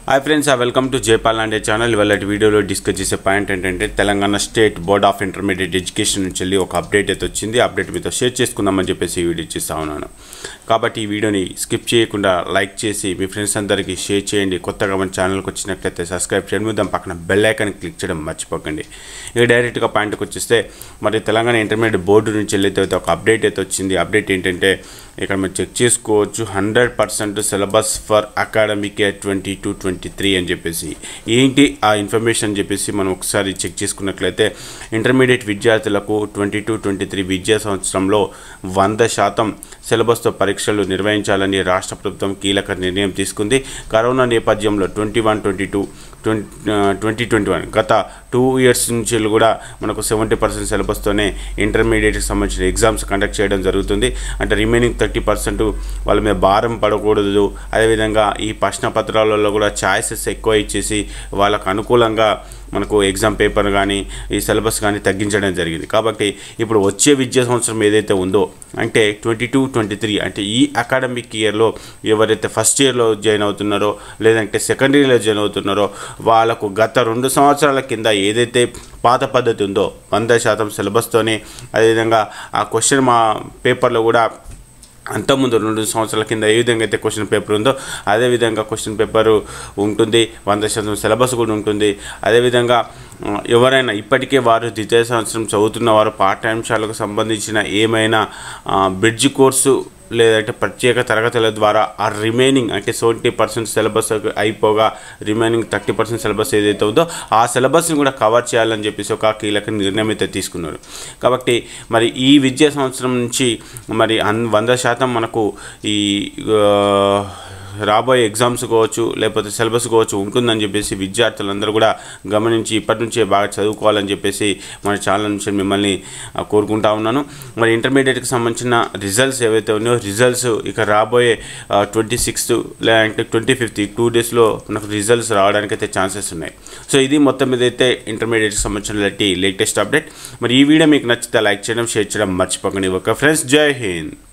hi friends welcome to Jaipal Ande channel ఇవాళ వీడియోలో discuss చేసే పాయింట్ ఏంటంటే Telangana state board of intermediate education నుంచి వెళ్ళి ఒక అప్డేట్ అయితే వచ్చింది అప్డేట్ మీతో షేర్ చేసుకుందామని చెప్పేసి ఈ వీడియో ఇచ్చేస్తా ఉన్నాను కాబట్టి ఈ వీడియోని స్కిప్ చేయకుండా లైక్ చేసి మీ ఫ్రెండ్స్ అందరికీ షేర్ చేయండి కొత్తగా మన ఛానల్కి వచ్చినట్లయితే సబ్స్క్రైబ్ చేయండి దాని పక్కన బెల్ ఐకాన్ క్లిక్ చేయడం మర్చిపోకండి ఇక డైరెక్ట్గా పాయింట్కి వచ్చేస్తే మరి తెలంగాణ ఇంటర్మీడియట్ బోర్డు నుంచి వెళ్ళి అయితే ఒక అప్డేట్ అయితే వచ్చింది అప్డేట్ ఏంటంటే ఇక్కడ మీరు చెక్ చేసుకోవచ్చు hundred percent syllabus for academic year twenty two twenty three అని చెప్పేసి ఏంటి ఆ ఇన్ఫర్మేషన్ అని చెప్పేసి మనం ఒకసారి చెక్ చేసుకున్నట్లయితే ఇంటర్మీడియట్ విద్యార్థులకు ట్వంటీ టూ ట్వంటీ త్రీ విద్యా సంవత్సరంలో వంద శాతం సిలబస్తో పరీక్షలు నిర్వహించాలని రాష్ట్ర ప్రభుత్వం కీలక నిర్ణయం తీసుకుంది కరోనా నేపథ్యంలో twenty one twenty two twenty twenty twenty one గత టూ ఇయర్స్ నుంచి కూడా మనకు సెవెంటీ పర్సెంట్ సిలబస్తోనే ఇంటర్మీడియట్కి సంబంధించిన ఎగ్జామ్స్ కండక్ట్ చేయడం జరుగుతుంది అంటే రిమైనింగ్ థర్టీ పర్సెంట్ వాళ్ళ మీద భారం పడకూడదు అదేవిధంగా ఈ ప్రశ్న పత్రాలలో కూడా ఛాయిసెస్ ఎక్కువ ఇచ్చేసి వాళ్ళకు అనుకూలంగా మనకు ఎగ్జామ్ పేపర్ కానీ ఈ సిలబస్ కానీ తగ్గించడం జరిగింది కాబట్టి ఇప్పుడు వచ్చే విద్యా సంవత్సరం ఏదైతే ఉందో అంటే ట్వంటీ టూ ట్వంటీ త్రీ అంటే ఈ అకాడమిక్ ఇయర్లో ఎవరైతే ఫస్ట్ ఇయర్లో జాయిన్ అవుతున్నారో లేదంటే సెకండ్ ఇయర్లో జాయిన్ అవుతున్నారో వాళ్ళకు గత రెండు సంవత్సరాల కింద ఏదైతే పాత పద్ధతి ఉందో వంద శాతం సిలబస్తోనే అదేవిధంగా ఆ క్వశ్చన్ మా పేపర్లో కూడా అంతకుముందు రెండు సంవత్సరాల కింద ఏ విధంగా అయితే క్వశ్చన్ పేపర్ ఉందో అదే విధంగా క్వశ్చన్ పేపర్ ఉంటుంది వంద శాతం సిలబస్ కూడా ఉంటుంది అదేవిధంగా ఆ, ఎవరైనా ఇప్పటికే వారు ద్వితీయ సంవత్సరం చదువుతున్న వారు పాఠ్యాంశాలకు సంబంధించిన ఏమైనా ఆ, బ్రిడ్జ్ కోర్సు లేదంటే ప్రత్యేక తరగతుల ద్వారా ఆ రిమైనింగ్ అంటే సెవెంటీ పర్సెంట్ సిలబస్ అయిపోగా రిమైనింగ్ థర్టీ పర్సెంట్ సిలబస్ ఏదైతే ఉందో ఆ సిలబస్ని కూడా కవర్ చేయాలని చెప్పేసి ఒక కీలక నిర్ణయం అయితే తీసుకున్నారు కాబట్టి మరి ఈ విద్యా సంవత్సరం నుంచి మరి అన్ వంద శాతం మనకు ఈ ఆ, రాబోయే ఎగ్జామ్స్ కావచ్చు లేకపోతే సిలబస్ కావచ్చు ఉంటుందని చెప్పేసి విద్యార్థులందరూ కూడా గమనించి ఇప్పటి నుంచే బాగా చదువుకోవాలని చెప్పేసి మన ఛానల్ నుంచి మిమ్మల్ని ఆ, కోరుకుంటా ఉన్నాను మరి ఇంటర్మీడియట్కి సంబంధించిన రిజల్ట్స్ ఏవైతే ఉన్నాయో రిజల్ట్స్ ఇక రాబోయే ట్వంటీ సిక్స్త్ లేదంటే ట్వంటీ ఫిఫ్త్ టూ డేస్లో మనకు రిజల్ట్స్ రావడానికి అయితే ఛాన్సెస్ ఉన్నాయి సో ఇది మొత్తం మీద అయితే ఇంటర్మీడియట్కి సంబంధించిన లేటెస్ట్ అప్డేట్ మరి ఈ వీడియో మీకు నచ్చితే లైక్ చేయడం షేర్ చేయడం మర్చిపోకండి ఓకే ఫ్రెండ్స్ జై హింద్